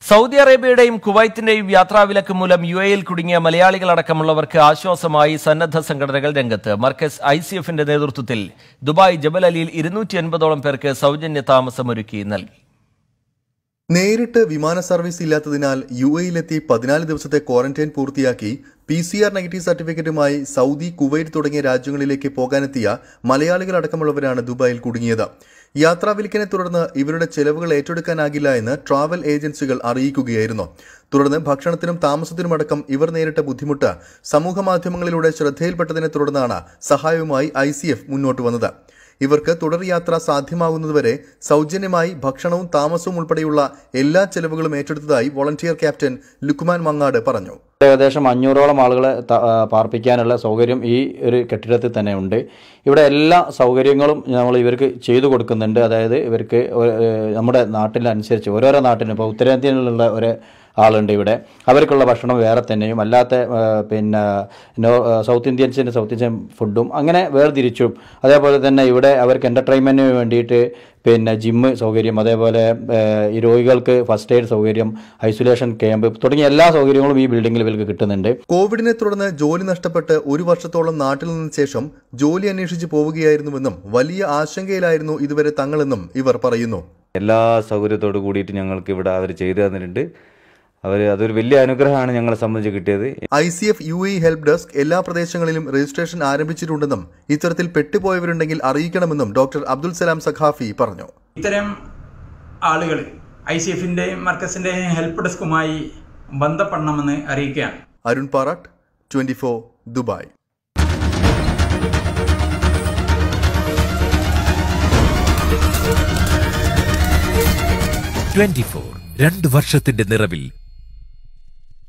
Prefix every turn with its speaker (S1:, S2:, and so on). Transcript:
S1: Saudi അറേബ്യയുടെയും കുവൈത്തിന്റെയും യാത്രാവിലക്ക് മൂലം U എയിൽ കുടുങ്ങിയ മലയാളികളടക്കമുള്ളവർക്ക് ആശ്വാസമായി സന്നദ്ധ സംഘടനകൾ രംഗത്ത് മർക്കസ് ഐ സി എഫിന്റെ നേതൃത്വത്തിൽ ദുബായ് ജബൽ അലിയിൽ ഇരുന്നൂറ്റി എൺപതോളം പേർക്ക് സൗജന്യ താമസമൊരുക്കി നൽകി
S2: നേരിട്ട് വിമാന സർവീസ് ഇല്ലാത്തതിനാൽ യു എയിലെത്തി പതിനാല് ദിവസത്തെ ക്വാറന്റൈൻ പൂർത്തിയാക്കി പി സി ആർ നെഗറ്റീവ് സർട്ടിഫിക്കറ്റുമായി സൗദി കുവൈറ്റ് തുടങ്ങിയ രാജ്യങ്ങളിലേക്ക് പോകാനെത്തിയ മലയാളികളടക്കമുള്ളവരാണ് ദുബായിൽ കുടുങ്ങിയത് യാത്രാവിലക്കിനെ തുടർന്ന് ഇവരുടെ ചെലവുകൾ ഏറ്റെടുക്കാനാകില്ല എന്ന് ട്രാവൽ ഏജൻസികൾ അറിയിക്കുകയായിരുന്നു തുടർന്ന് ഭക്ഷണത്തിനും താമസത്തിനുമടക്കം ഇവർ നേരിട്ട ബുദ്ധിമുട്ട് സമൂഹ മാധ്യമങ്ങളിലൂടെ ശ്രദ്ധയിൽപ്പെട്ടതിനെ തുടർന്നാണ് സഹായവുമായി ഐ മുന്നോട്ട് വന്നത് ഇവർക്ക് തുടർ യാത്ര സാധ്യമാകുന്നതുവരെ സൗജന്യമായി ഭക്ഷണവും താമസവും ഉൾപ്പെടെയുള്ള എല്ലാ ചെലവുകളും ഏറ്റെടുത്തതായി വോളണ്ടിയർ ക്യാപ്റ്റൻ ലുക്മാൻ മങ്ങാട് പറഞ്ഞു
S3: ഏകദേശം അഞ്ഞൂറോളം ആളുകളെ ത- ആ, പാർപ്പിക്കാനുള്ള സൗകര്യം ഈ ഒരു കെട്ടിടത്തിൽ തന്നെ ഉണ്ട് ഇവിടെ എല്ലാ സൗകര്യങ്ങളും നമ്മൾ ഇവർക്ക് ചെയ്തു കൊടുക്കുന്നുണ്ട് അതായത് ഇവർക്ക് ഒ- ഏഹ് നമ്മുടെ നാട്ടിലനുസരിച്ച് ഓരോരോ നാട്ടിനും ഇപ്പോൾ ഉത്തരേന്ത്യയിലുള്ള ഒരു ആളുണ്ട് ഇവിടെ അവർക്കുള്ള ഭക്ഷണം വേറെ തന്നെയും അല്ലാത്ത ആ, പിന്നെ നോ സൗത്ത് ഇന്ത്യൻസിന് സൗത്ത് ഇന്ത്യൻ ഫുഡും അങ്ങനെ വേർതിരിച്ചും അതേപോലെ തന്നെ ഇവിടെ അവർക്ക് എൻ്റർടൈൻമെൻറ്റിന് വേണ്ടിയിട്ട് പിന്നെ ജിമ്മ് സൗകര്യം അതേപോലെ ഏഹ്, ഈ രോഗികൾക്ക് ഫസ്റ്റ് എയ്ഡ് സൗകര്യം ഐസൊലേഷൻ ക്യാമ്പ് തുടങ്ങിയ എല്ലാ സൗകര്യങ്ങളും ഈ ബിൽഡിങ്ങിൽ ഇവർക്ക് കിട്ടുന്നുണ്ട്
S2: കോവിഡിനെ തുടർന്ന് ജോലി നഷ്ടപ്പെട്ട് ഒരു വർഷത്തോളം നാട്ടിൽ നിന്ന ശേഷം ജോലി അന്വേഷിച്ച് പോവുകയായിരുന്നുവെന്നും വലിയ ആശങ്കയിലായിരുന്നു ഇതുവരെ തങ്ങളെന്നും ഇവർ പറയുന്നു
S4: എല്ലാ സൗകര്യത്തോടു കൂടിയിട്ട് ഞങ്ങൾക്ക് ഇവിടെ അവർ ചെയ്തു തന്നിട്ടുണ്ട് അവർ അതൊരു വലിയ അനുഗ്രഹമാണ് ഞങ്ങളെ സംബന്ധിച്ച് കിട്ടിയത്
S2: I C F U A help desk എല്ലാ പ്രദേശങ്ങളിലും രജിസ്ട്രേഷൻ ആരംഭിച്ചിട്ടുണ്ടെന്നും ഇത്തരത്തിൽ പെട്ടുപോയവരുണ്ടെങ്കിൽ അറിയിക്കണമെന്നും ഡോക്ടർ അബ്ദുൽ സലാം സഖാഫി പറഞ്ഞു
S5: ഇത്തരം ആളുകൾ ഐ സി എഫിൻ്റെയും മർക്കസിൻ്റെയും ഹെൽപ്പ് ഡെസ്കുമായി ബന്ധപ്പെടണമെന്ന് അറിയിക്കുകയാണ്
S2: Arun Parattu twenty Dubai
S6: twenty four രണ്ട് വർഷത്തിന്റെ നിറവിൽ